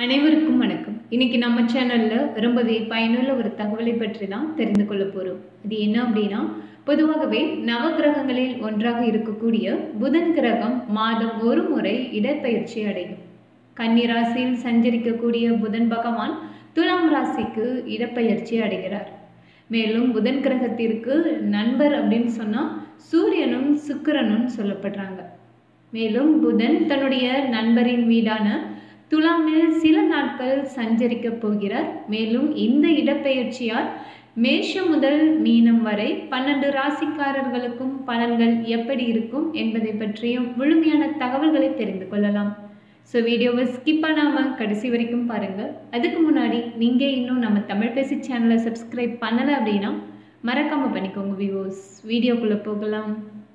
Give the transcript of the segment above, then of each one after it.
அனைவருக்கும் வணக்கம் இன்னைக்கு நம்ம சேனல்ல ரொம்பவே பயனுள்ள ஒரு தகவலை பற்றி தான் தெரிந்து கொள்ள போறோம் அது என்ன அப்படின்னா பொதுவாகவே நவகிரகங்களில் ஒன்றாக இருக்கக்கூடிய புதன் கிரகம் மாதம் ஒரு முறை இடப்பெயர்ச்சி அடையும் கன்னி ராசியில் சஞ்சரிக்கக்கூடிய புதன் பகவான் துலாம் ராசிக்கு இடப்பெயர்ச்சி அடைகிறார் மேலும் புதன் கிரகத்திற்கு நண்பர் அப்படின்னு சொன்னா சூரியனும் சுக்கிரனும் சொல்லப்படுறாங்க மேலும் புதன் தன்னுடைய நண்பரின் வீடான துலாமில் சில நாட்கள் சஞ்சரிக்க போகிறார் மேலும் இந்த இடப்பெயர்ச்சியால் மேஷம் முதல் மீனம் வரை பன்னெண்டு ராசிக்காரர்களுக்கும் பலன்கள் எப்படி இருக்கும் என்பதை பற்றியும் முழுமையான தகவல்களை தெரிந்து கொள்ளலாம் ஸோ வீடியோவை ஸ்கிப் பண்ணாமல் கடைசி வரைக்கும் பாருங்கள் அதுக்கு முன்னாடி நீங்கள் இன்னும் நம்ம தமிழ் பேசி சேனலை சப்ஸ்கிரைப் பண்ணலை அப்படின்னா மறக்காமல் பண்ணிக்கோங்க வியூவர்ஸ் வீடியோக்குள்ளே போகலாம்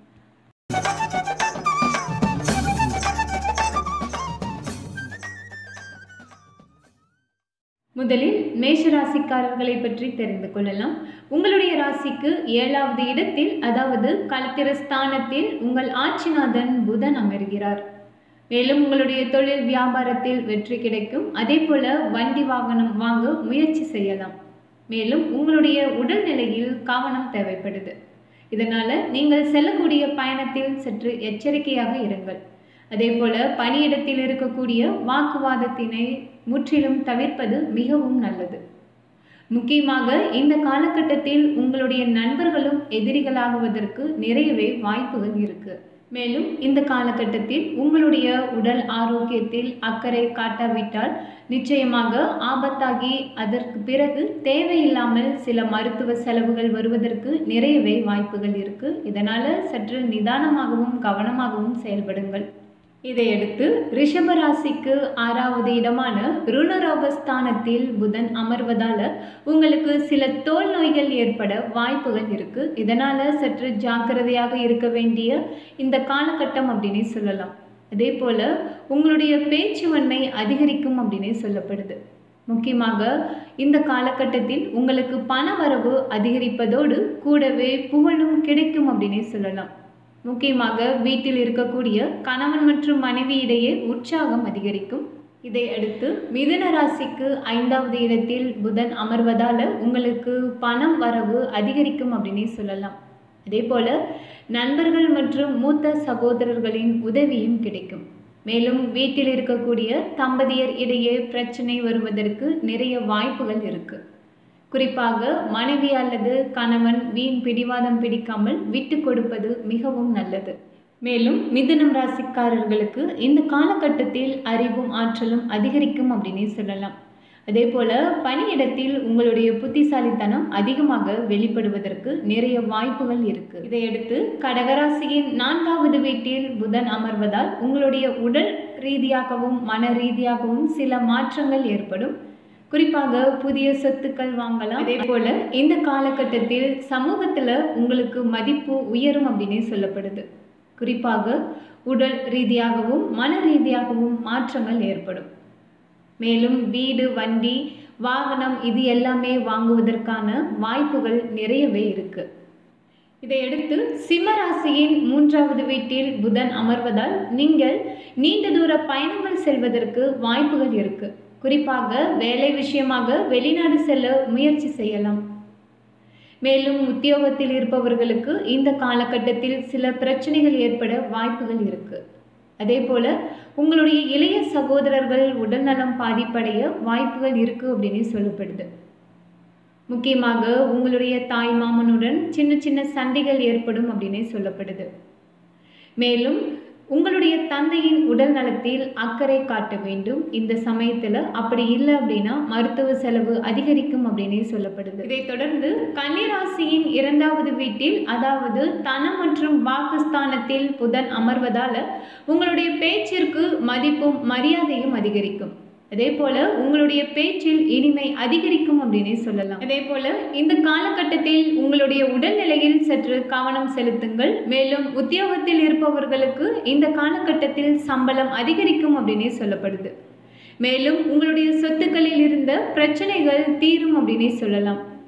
முதலில் மேஷ ராசிக்காரர்களை பற்றி தெரிந்து கொள்ளலாம் உங்களுடைய ராசிக்கு ஏழாவது இடத்தில் அதாவது களத்திர ஸ்தானத்தில் உங்கள் ஆட்சிநாதன் புதன் அமர்கிறார் மேலும் உங்களுடைய தொழில் வியாபாரத்தில் வெற்றி கிடைக்கும் அதே போல வண்டி வாகனம் வாங்க முயற்சி செய்யலாம் மேலும் உங்களுடைய உடல்நிலையில் கவனம் தேவைப்படுது இதனால நீங்கள் செல்லக்கூடிய பயணத்தில் சற்று எச்சரிக்கையாக இருங்கள் அதே போல பணியிடத்தில் இருக்கக்கூடிய வாக்குவாதத்தினை முற்றிலும் தவிர்ப்பது மிகவும் நல்லது முக்கியமாக இந்த காலகட்டத்தில் உங்களுடைய நண்பர்களும் எதிரிகளாகுவதற்கு நிறையவே வாய்ப்புகள் இருக்கு மேலும் இந்த காலகட்டத்தில் உங்களுடைய உடல் ஆரோக்கியத்தில் அக்கறை காட்டாவிட்டால் நிச்சயமாக ஆபத்தாகி அதற்கு பிறகு தேவையில்லாமல் சில மருத்துவ செலவுகள் வருவதற்கு நிறையவே வாய்ப்புகள் இருக்கு இதனால சற்று நிதானமாகவும் கவனமாகவும் செயல்படுங்கள் இதையடுத்து ரிஷப ராசிக்கு ஆறாவது இடமான ருணரோகஸ்தானத்தில் புதன் அமர்வதால உங்களுக்கு சில தோல் நோய்கள் ஏற்பட வாய்ப்புகள் இருக்கு இதனால சற்று ஜாக்கிரதையாக இருக்க வேண்டிய இந்த காலகட்டம் அப்படின்னே சொல்லலாம் அதே போல உங்களுடைய பேச்சு வன்மை அதிகரிக்கும் அப்படின்னே சொல்லப்படுது முக்கியமாக இந்த காலகட்டத்தில் உங்களுக்கு பண வரவு அதிகரிப்பதோடு கூடவே புகழும் கிடைக்கும் அப்படின்னே சொல்லலாம் முக்கியமாக வீட்டில் இருக்கக்கூடிய கணவன் மற்றும் மனைவி இடையே உற்சாகம் அதிகரிக்கும் இதை அடுத்து மிதுன ராசிக்கு ஐந்தாவது இடத்தில் புதன் அமர்வதால் உங்களுக்கு பணம் வரவு அதிகரிக்கும் அப்படின்னே சொல்லலாம் அதே போல நண்பர்கள் மற்றும் மூத்த சகோதரர்களின் உதவியும் கிடைக்கும் மேலும் வீட்டில் இருக்கக்கூடிய தம்பதியர் இடையே பிரச்சனை வருவதற்கு நிறைய வாய்ப்புகள் இருக்குது குறிப்பாக மனைவி அல்லது கணவன் வீண் பிடிவாதம் பிடிக்காமல் விட்டு கொடுப்பது மிகவும் நல்லது மேலும் மிதுனம் ராசிக்காரர்களுக்கு இந்த காலகட்டத்தில் அறிவும் ஆற்றலும் அதிகரிக்கும் அப்படின்னே சொல்லலாம் அதே போல பணியிடத்தில் உங்களுடைய புத்திசாலித்தனம் அதிகமாக வெளிப்படுவதற்கு நிறைய வாய்ப்புகள் இருக்கு இதையடுத்து கடகராசியின் நான்காவது வீட்டில் புதன் அமர்வதால் உங்களுடைய உடல் ரீதியாகவும் மன ரீதியாகவும் சில மாற்றங்கள் ஏற்படும் குறிப்பாக புதிய சொத்துக்கள் வாங்கலாம் அதே போல இந்த காலகட்டத்தில் சமூகத்தில் உங்களுக்கு மதிப்பு உயரும் அப்படின்னே சொல்லப்படுது குறிப்பாக உடல் ரீதியாகவும் மன ரீதியாகவும் மாற்றங்கள் ஏற்படும் மேலும் வீடு வண்டி வாகனம் இது எல்லாமே வாங்குவதற்கான வாய்ப்புகள் நிறையவே இருக்கு இதையடுத்து சிம்மராசியின் மூன்றாவது வீட்டில் புதன் அமர்வதால் நீங்கள் நீண்ட தூர பயணங்கள் செல்வதற்கு வாய்ப்புகள் இருக்கு குறிப்பாக வேலை விஷயமாக வெளிநாடு செல்ல முயற்சி செய்யலாம் மேலும் உத்தியோகத்தில் இருப்பவர்களுக்கு இந்த காலகட்டத்தில் சில பிரச்சனைகள் ஏற்பட வாய்ப்புகள் இருக்கு அதே போல உங்களுடைய இளைய சகோதரர்கள் உடல்நலம் பாதிப்படைய வாய்ப்புகள் இருக்கு அப்படின்னு சொல்லப்படுது முக்கியமாக உங்களுடைய தாய் மாமனுடன் சின்ன சின்ன சண்டைகள் ஏற்படும் அப்படின்னே சொல்லப்படுது மேலும் உங்களுடைய தந்தையின் உடல் நலத்தில் அக்கறை காட்ட வேண்டும் இந்த சமயத்தில் அப்படி இல்லை அப்படின்னா மருத்துவ செலவு அதிகரிக்கும் அப்படின்னே சொல்லப்படுது இதைத் தொடர்ந்து கன்னிராசியின் இரண்டாவது வீட்டில் அதாவது தனம் மற்றும் வாக்குஸ்தானத்தில் புதன் அமர்வதால உங்களுடைய பேச்சிற்கு மதிப்பும் மரியாதையும் அதிகரிக்கும் அதே போல உங்களுடைய பேச்சில் இனிமை அதிகரிக்கும் அப்படின்னே சொல்லலாம் அதே போல இந்த காலகட்டத்தில் உங்களுடைய உடல்நிலையில் சற்று கவனம் செலுத்துங்கள் மேலும் உத்தியோகத்தில் இருப்பவர்களுக்கு இந்த காலகட்டத்தில் சம்பளம் அதிகரிக்கும் அப்படின்னே சொல்லப்படுது மேலும் உங்களுடைய சொத்துக்களில் இருந்த பிரச்சனைகள் தீரும் அப்படின்னே சொல்லலாம்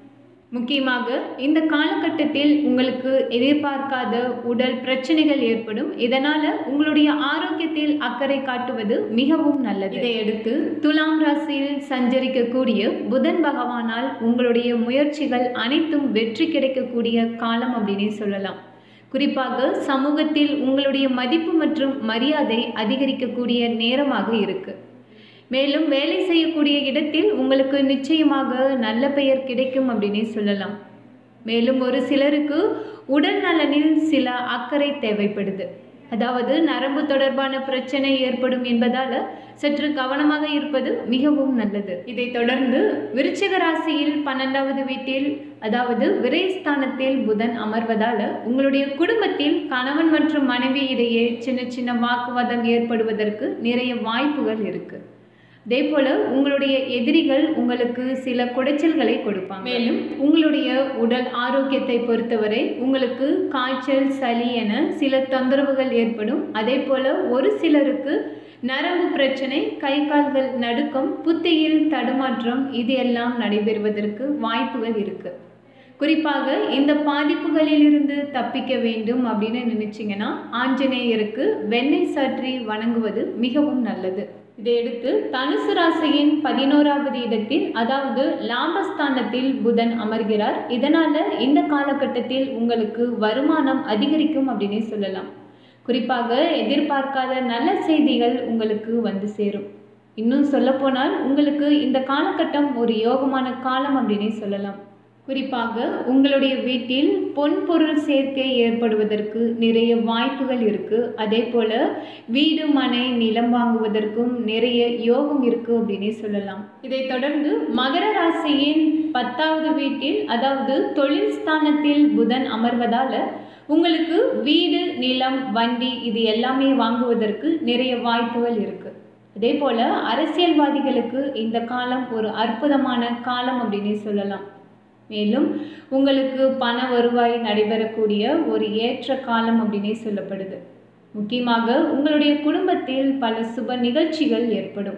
முக்கியமாக இந்த காலகட்டத்தில் உங்களுக்கு எதிர்பார்க்காத உடல் பிரச்சனைகள் ஏற்படும் இதனால உங்களுடைய ஆரோக்கியத்தில் அக்கறை காட்டுவது மிகவும் நல்லது இதையடுத்து துலாம் ராசியில் சஞ்சரிக்கக்கூடிய புதன் பகவானால் உங்களுடைய முயற்சிகள் அனைத்தும் வெற்றி கிடைக்கக்கூடிய காலம் அப்படின்னே சொல்லலாம் குறிப்பாக சமூகத்தில் உங்களுடைய மதிப்பு மற்றும் மரியாதை அதிகரிக்கக்கூடிய நேரமாக இருக்கு மேலும் வேலை செய்யக்கூடிய இடத்தில் உங்களுக்கு நிச்சயமாக நல்ல பெயர் கிடைக்கும் அப்படின்னே சொல்லலாம் மேலும் ஒரு சிலருக்கு உடல் நலனில் சில அக்கறை தேவைப்படுது அதாவது நரம்பு தொடர்பான பிரச்சனை ஏற்படும் என்பதால் சற்று கவனமாக இருப்பது மிகவும் நல்லது இதை தொடர்ந்து விருச்சிக ராசியில் பன்னெண்டாவது வீட்டில் அதாவது விரைஸ்தானத்தில் புதன் அமர்வதால் உங்களுடைய குடும்பத்தில் கணவன் மற்றும் மனைவி இடையே சின்ன சின்ன வாக்குவாதம் ஏற்படுவதற்கு நிறைய வாய்ப்புகள் இருக்குது அதே போல் உங்களுடைய எதிரிகள் உங்களுக்கு சில குடைச்சல்களை கொடுப்பாங்க மேலும் உங்களுடைய உடல் ஆரோக்கியத்தை பொறுத்தவரை உங்களுக்கு காய்ச்சல் சளி என சில தொந்தரவுகள் ஏற்படும் அதே போல் ஒரு சிலருக்கு நரம்பு பிரச்சனை கை கால்கள் நடுக்கம் புத்தியில் தடுமாற்றம் இது எல்லாம் நடைபெறுவதற்கு வாய்ப்புகள் இருக்குது குறிப்பாக இந்த பாதிப்புகளிலிருந்து தப்பிக்க வேண்டும் அப்படின்னு நினைச்சிங்கன்னா ஆஞ்சநேயருக்கு வெண்ணெய் சாற்றி வணங்குவது மிகவும் நல்லது இதையடுத்து தனுசு ராசியின் பதினோராவது இடத்தில் அதாவது லாபஸ்தானத்தில் புதன் அமர்கிறார் இதனால இந்த காலகட்டத்தில் உங்களுக்கு வருமானம் அதிகரிக்கும் அப்படின்னே சொல்லலாம் குறிப்பாக எதிர்பார்க்காத நல்ல செய்திகள் உங்களுக்கு வந்து சேரும் இன்னும் சொல்லப்போனால் உங்களுக்கு இந்த காலகட்டம் ஒரு யோகமான காலம் அப்படின்னே சொல்லலாம் குறிப்பாக உங்களுடைய வீட்டில் பொன் பொருள் சேர்க்கை ஏற்படுவதற்கு நிறைய வாய்ப்புகள் இருக்குது அதே போல் வீடு மனை நிலம் வாங்குவதற்கும் நிறைய யோகம் இருக்குது அப்படின்னே சொல்லலாம் இதை தொடர்ந்து மகர ராசியின் பத்தாவது வீட்டில் அதாவது தொழில் ஸ்தானத்தில் புதன் அமர்வதால் உங்களுக்கு வீடு நிலம் வண்டி இது எல்லாமே வாங்குவதற்கு நிறைய வாய்ப்புகள் இருக்குது அதே போல் அரசியல்வாதிகளுக்கு இந்த காலம் ஒரு அற்புதமான காலம் அப்படின்னே சொல்லலாம் மேலும் உங்களுக்கு பண வருவாய் நடைபெறக்கூடிய ஒரு ஏற்ற காலம் அப்படின்னே சொல்லப்படுது முக்கியமாக உங்களுடைய குடும்பத்தில் பல சுப நிகழ்ச்சிகள் ஏற்படும்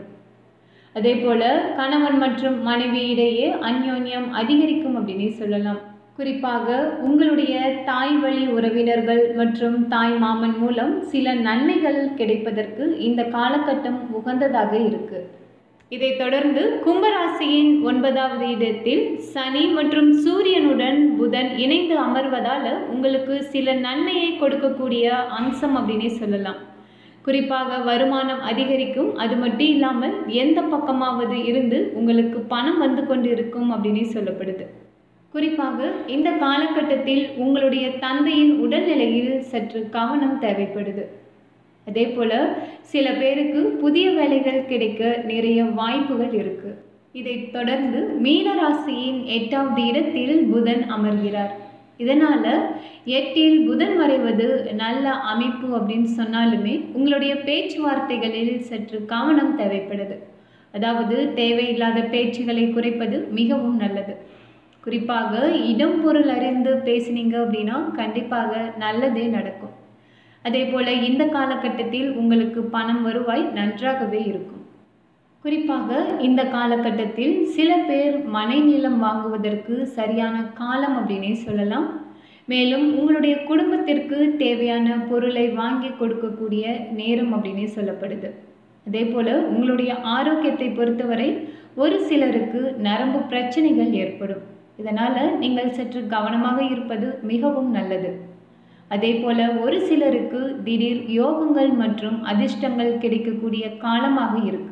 அதே போல் கணவன் மற்றும் மனைவி இடையே அந்யோன்யம் அதிகரிக்கும் அப்படின்னே சொல்லலாம் குறிப்பாக உங்களுடைய தாய் வழி உறவினர்கள் மற்றும் தாய் மாமன் மூலம் சில நன்மைகள் கிடைப்பதற்கு இந்த காலகட்டம் உகந்ததாக இருக்குது இதைத் தொடர்ந்து கும்பராசியின் ஒன்பதாவது இடத்தில் சனி மற்றும் சூரியனுடன் புதன் இணைந்து அமர்வதால் உங்களுக்கு சில நன்மையை கொடுக்கக்கூடிய அம்சம் அப்படின்னே சொல்லலாம் குறிப்பாக வருமானம் அதிகரிக்கும் அது மட்டும் இல்லாமல் எந்த பக்கமாவது இருந்து உங்களுக்கு பணம் வந்து கொண்டு இருக்கும் அப்படின்னே சொல்லப்படுது குறிப்பாக இந்த காலகட்டத்தில் உங்களுடைய தந்தையின் உடல்நிலையில் சற்று கவனம் தேவைப்படுது அதே போல் சில பேருக்கு புதிய வேலைகள் கிடைக்க நிறைய வாய்ப்புகள் இருக்குது இதைத் தொடர்ந்து மீனராசியின் எட்டாவது இடத்தில் புதன் அமர்கிறார் இதனால் எட்டில் புதன் மறைவது நல்ல அமைப்பு அப்படின்னு சொன்னாலுமே உங்களுடைய பேச்சுவார்த்தைகளில் சற்று கவனம் தேவைப்படுது அதாவது தேவையில்லாத பேச்சுகளை குறைப்பது மிகவும் நல்லது குறிப்பாக இடம் பொருள் அறிந்து பேசினீங்க அப்படின்னா கண்டிப்பாக நல்லதே நடக்கும் அதே போல் இந்த காலகட்டத்தில் உங்களுக்கு பணம் வருவாய் நன்றாகவே இருக்கும் குறிப்பாக இந்த காலகட்டத்தில் சில பேர் மனை நிலம் வாங்குவதற்கு சரியான காலம் அப்படின்னே சொல்லலாம் மேலும் உங்களுடைய குடும்பத்திற்கு தேவையான பொருளை வாங்கி கொடுக்கக்கூடிய நேரம் அப்படின்னே சொல்லப்படுது அதே போல் உங்களுடைய ஆரோக்கியத்தை பொறுத்தவரை ஒரு சிலருக்கு நரம்பு பிரச்சனைகள் ஏற்படும் இதனால் நீங்கள் சற்று கவனமாக இருப்பது மிகவும் நல்லது அதே போல ஒரு சிலருக்கு திடீர் யோகங்கள் மற்றும் அதிர்ஷ்டங்கள் கிடைக்கக்கூடிய காலமாக இருக்கு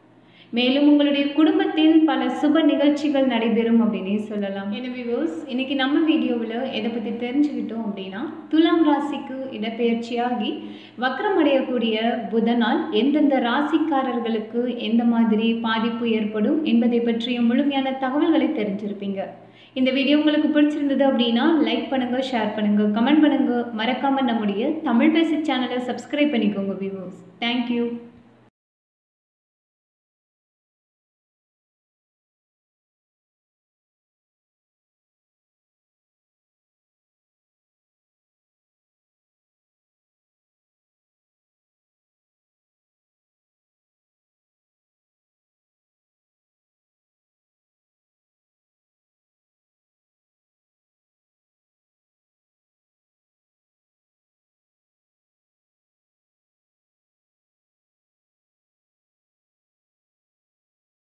மேலும் உங்களுடைய குடும்பத்தில் பல சுப நிகழ்ச்சிகள் நடைபெறும் அப்படின்னே சொல்லலாம் எனவே வியூஸ் இன்னைக்கு நம்ம வீடியோவில் எதை பற்றி தெரிஞ்சுக்கிட்டோம் அப்படின்னா துலாம் ராசிக்கு இடப்பெயர்ச்சியாகி வக்ரமடையக்கூடிய புதனால் எந்தெந்த ராசிக்காரர்களுக்கு எந்த மாதிரி பாதிப்பு ஏற்படும் என்பதை பற்றிய முழுமையான தகவல்களை தெரிஞ்சிருப்பீங்க இந்த வீடியோ உங்களுக்கு பிடிச்சிருந்தது அப்படின்னா லைக் பண்ணுங்கள் ஷேர் பண்ணுங்கள் கமெண்ட் பண்ணுங்கள் மறக்காமல் நம்முடைய தமிழ் பேசி சேனலை சப்ஸ்கிரைப் பண்ணிக்கோங்க வியூவர்ஸ் தேங்க்யூ